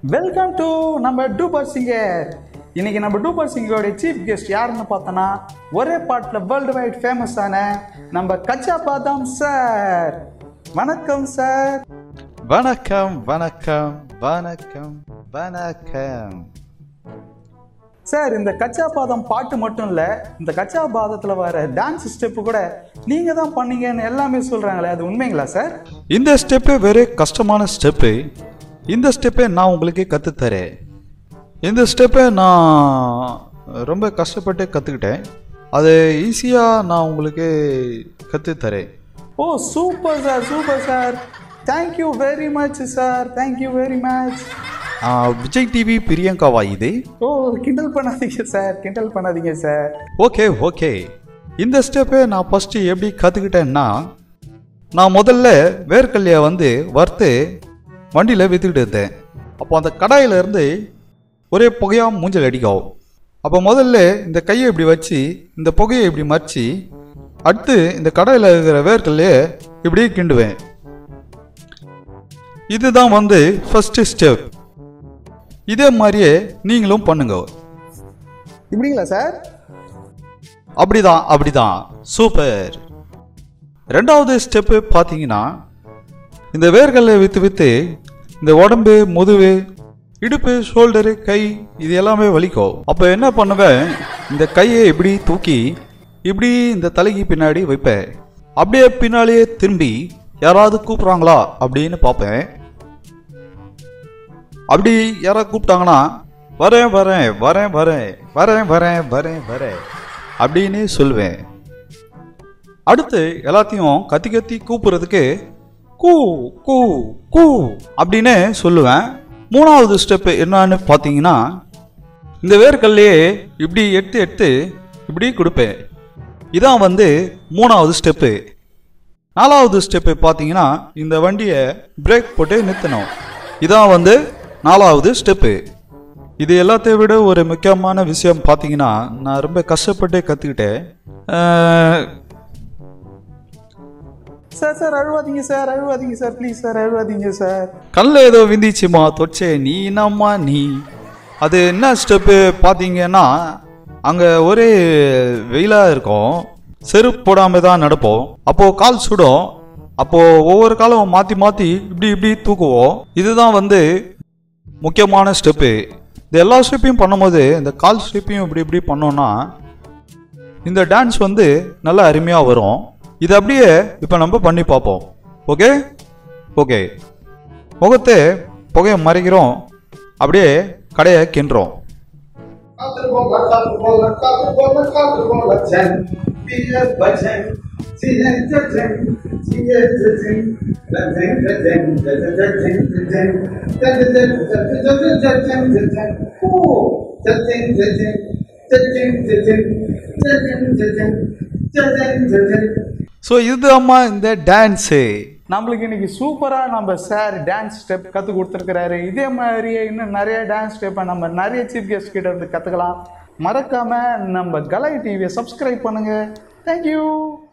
welcome to நம்ம டூபர் singer இன்னைக்கு நம்ம டூபர் சிங்கரோட சீஃப் கெஸ்ட் யாருன்னு பார்த்தோன்னா ஒரே பாட்டில் வேர்ல்டு வைட் ஃபேமஸான நம்ம கச்சா பாதாம் சார் வணக்கம் சார் வணக்கம் வணக்கம் வணக்கம் வணக்கம் சார் இந்த கச்சா பாதம் பாட்டு மட்டும் இல்லை இந்த கச்சா பாதத்தில் வர டான்ஸ் ஸ்டெப்பு கூட நீங்கள் தான் பண்ணீங்கன்னு எல்லாமே சொல்கிறாங்களே அது உண்மைங்களா சார் இந்த ஸ்டெப்பு வேறு கஷ்டமான ஸ்டெப்பு இந்த ஸ்டெப்பை நான் உங்களுக்கு கற்றுத்தரேன் இந்த ஸ்டெப்பை நான் ரொம்ப கஷ்டப்பட்டு கற்றுக்கிட்டேன் அது ஈஸியாக நான் உங்களுக்கு கற்றுத்தரேன் ஓ super sir super sir thank you very much sir thank you very much Vijay TV பிரியங்காவா இது ஓ கிண்டல் பண்ணாதீங்க சார் கிண்டல் பண்ணாதீங்க சார் ஓகே ஓகே இந்த ஸ்டெப்பை நான் ஃபஸ்ட்டு எப்படி கற்றுக்கிட்டேன்னா நான் முதல்ல வேர்க்கல்லையை வந்து வறுத்து வண்டியில் விற்றுக்கிட்டு இருந்தேன் அப்போ அந்த கடாயில இருந்து ஒரே புகையாக மூஞ்சல் அடிக்கும் அப்போ முதல்ல இந்த கையை இப்படி வச்சு இந்த புகையை இப்படி மறைச்சி அடுத்து இந்த கடாயில் இருக்கிற வேர்க்கல்லையே இப்படி கிண்டுவேன் இதுதான் வந்து ஃபஸ்ட்டு ஸ்டெப் இதே மாதிரியே நீங்களும் பண்ணுங்க இப்படிங்களா சார் அப்படிதான் அப்படிதான் சூப்பர் ரெண்டாவது ஸ்டெப்பு பார்த்தீங்கன்னா இந்த வேர்களை விற்று விற்று இந்த உடம்பு முதுகு இடுப்பு ஷோல்டரு கை இது எல்லாமே வலிக்கும் அப்போ என்ன பண்ணுவேன் இந்த கையை இப்படி தூக்கி இப்படி இந்த தலைக்கு பின்னாடி வைப்பேன் அப்படியே பின்னாலேயே திரும்பி யாராவது கூப்பிட்றாங்களா அப்படின்னு பார்ப்பேன் அப்படி யாராவது கூப்பிட்டாங்கன்னா வரேன் வரேன் வரேன் வரேன் வரேன் வரேன் வரேன் வரேன் அப்படின்னு சொல்லுவேன் அடுத்து எல்லாத்தையும் கத்தி கத்தி கூப்பிடுறதுக்கு கூ கூ கூ அப்படின்னு சொல்லுவேன் மூணாவது ஸ்டெப்பு என்னன்னு பார்த்தீங்கன்னா இந்த வேர்க்கல்லையே இப்படி எடுத்து எடுத்து இப்படி கொடுப்பேன் இதான் வந்து மூணாவது ஸ்டெப்பு நாலாவது ஸ்டெப்பு பார்த்தீங்கன்னா இந்த வண்டியை பிரேக் போட்டு நிறுத்தணும் இதான் வந்து நாலாவது ஸ்டெப்பு இது எல்லாத்தையும் விட ஒரு முக்கியமான விஷயம் பார்த்தீங்கன்னா நான் ரொம்ப கஷ்டப்பட்டு கற்றுக்கிட்டேன் சார் சார் அழுவாதீங்க சார் அழுவாதீங்க சார் ப்ளீஸ் சார் அழுவாதீங்க சார் கல்ல ஏதோ விந்திச்சுமா தொச்சே நீ என்னம்மா நீ அது என்ன ஸ்டெப்பு பார்த்தீங்கன்னா அங்கே ஒரே வெயிலாக இருக்கும் செருப்பு போடாமல் தான் நடப்போம் அப்போது கால் சுடும் அப்போது ஒவ்வொரு காலம் மாற்றி மாற்றி இப்படி இப்படி தூக்குவோம் இதுதான் வந்து முக்கியமான ஸ்டெப்பு இந்த எல்லா ஸ்டெப்பையும் பண்ணும்போது இந்த கால் ஸ்டெப்பையும் இப்படி இப்படி பண்ணோன்னா இந்த டான்ஸ் வந்து நல்லா அருமையாக வரும் இது அப்படியே இப்போ நம்ம பண்ணி பார்ப்போம் ஓகே ஓகே முகத்தை புகையை மறைக்கிறோம் அப்படியே கடையை கிண்டுறோம் காத்துருவோம் காத்துருவோம் காத்துருவோம் காத்துருவோம் லட்சன் பியர் பச்சன் சியன் ஜஜன் சியர் ஜஜன் லட்சன் ஜஜன் ஜஜன் ஜஜன் ஜஜன் ஜஜன் ஜஜன் ஜஜன் ஓ ஜஜன் ஜஜன் ஜஜன் ஜஜன் ஜஜன் ஜஜன் ஜஜன் ஜஜன் ஸோ இது அம்மா இந்த டான்ஸு நம்மளுக்கு இன்னைக்கு சூப்பராக நம்ம சார் டான்ஸ் ஸ்டெப் கற்றுக் கொடுத்துருக்கிறாரு இதே மாதிரியே இன்னும் நிறைய டான்ஸ் ஸ்டெப்பை நம்ம நிறைய சீஃப் கெஸ்ட் கிட்ட இருந்து கற்றுக்கலாம் மறக்காம நம்ம கலை டிவியை சப்ஸ்கிரைப் பண்ணுங்க தேங்க்யூ